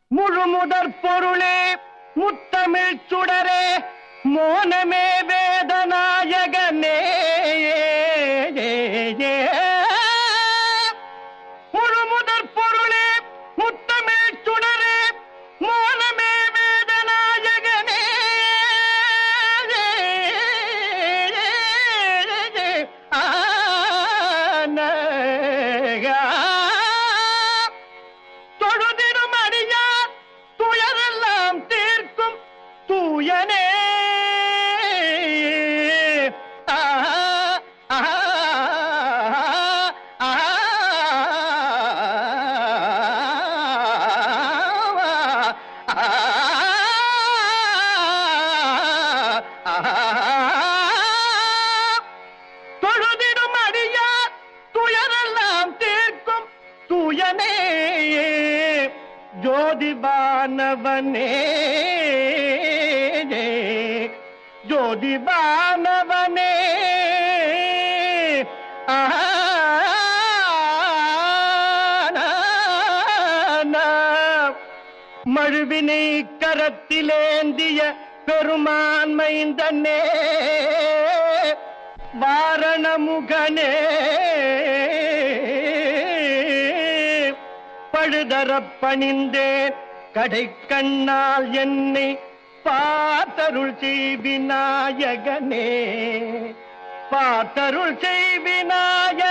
முழுமுதற் பொருளே முத்தமிழ் சுடரே மோனமே வேதநாயகனே முழுமுதற் பொருளே முத்தமிழ் சுடரே மோனமே வேதநாயகனே ஆனகா தொழுதிடும் அடியார் துயரெல்லாம் தீர்க்கும் தூயனே ஆஹா, ஆஹா, ஆஹா, ஆஹா. தொழுதிடும் அடியார் துயரெல்லாம் தீர்க்கும் தூயனே ஜோதிபானவனே ஜோதிபானவனே மழுவினை கரத்திலேந்திய பெருமான்மைந்தனே வாரணமுகனே பழுதரப் பணிந்தேன் கடை கண்ணால் என்னை பார்த்தருள் செய்விநாயகனே பார்த்தருள் செய்விநாயகனே